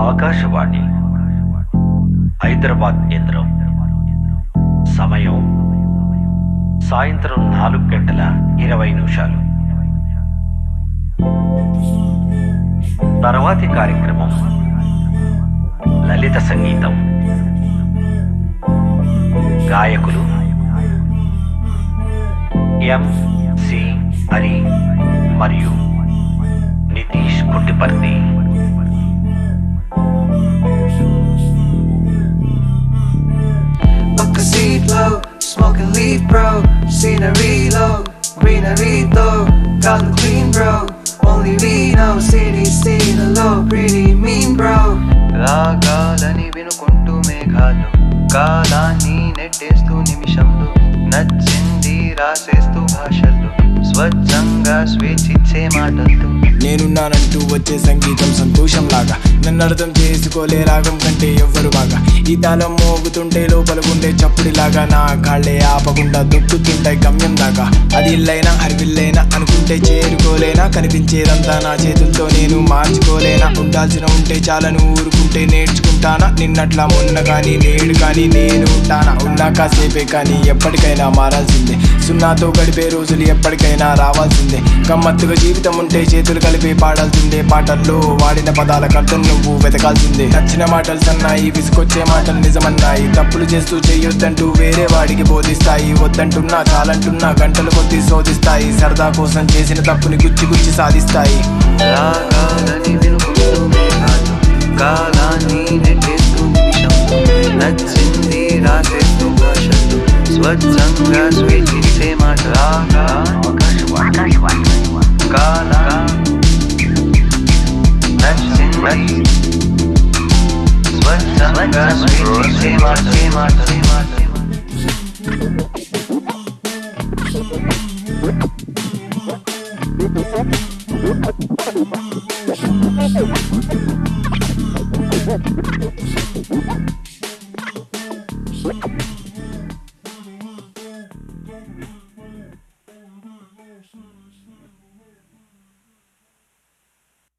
ఆకాశవాణి హైదరాబాద్ కేంద్రం సమయం సాయంత్రం నాలుగు గంటల ఇరవై నిమిషాలు తర్వాతి కార్యక్రమం లలిత సంగీతం గాయకులు ఎం సి హరి మరియు Nitish కుట్టిపర్తి Book a seat low, smoke a leaf, bro. Scenery low, greenery though. Got the clean, bro. Only we know city scene low, pretty mean, bro. రాగాలని వినుకుంటూ మేఘాలు కాలాన్ని నెట్టేస్తూ నిమిషంలో నచ్చింది రాసేస్తూ భాషల్లో స్వచ్ఛంగా స్వేచ్ఛిచ్చే మాటలతో నేనున్నానంటూ వచ్చే సంగీతం సంతోషం లాగా నన్ను అర్థం చేసుకోలే రాగం కంటే ఎవ్వరు బాగా ఈ తాళం మోగుతుంటే లోపల గుండె చప్పుడిలాగా నా కాళ్ళే ఆపకుండా దొక్కుతుంటాయి గమ్యం దాకా అది ఇల్లైనా హరివిల్లైనా అనుకుంటే చేరుకోలేనా కనిపించేదంతా నా చేతులతో నేను మార్చుకోలేనా ఉండాల్సిన ఉంటే చాలను ఊరుకుంటే నేర్చుకుంటానా నిన్నట్లా మొన్న కానీ నేడు కానీ నేను ఉంటానా ఉన్నా కాసేపే కానీ ఎప్పటికైనా మారాల్సిందే సున్నాతో గడిపే రోజులు ఎప్పటికైనా రావాల్సిందే గమ్మత్తుగా జీవితం ఉంటే చేతులు కలిపి పాడాల్సిందే పాటల్లో వాడిన పదాలకు అర్థం నువ్వు వెతకాల్సిందే నచ్చిన మాటలు సన్నాయి విసుకొచ్చే మాటలు నిజమన్నాయి తప్పులు చేస్తూ చెయ్యొద్దంటూ వేరే వాడికి బోధిస్తాయి వద్దంటున్నా చాలంటున్నా గంటలు కొద్ది శోధిస్తాయి సరదా కోసం చేసిన తప్పుని గుచ్చి గుచ్చి సాధిస్తాయి రాగాలని వినుకుంటూ మేఘాలు కాలాన్ని నెట్టేస్తూ నిమిషంలో నచ్చింది రాసేస్తూ భాషల్లో స్వచ్ఛంగా స్వేచ్ఛిచ్చే మాట రాగా కాలా నచ్చింది స్వచ్ఛంగా స్వేచ్ఛిచ్చే మాట మాట మాట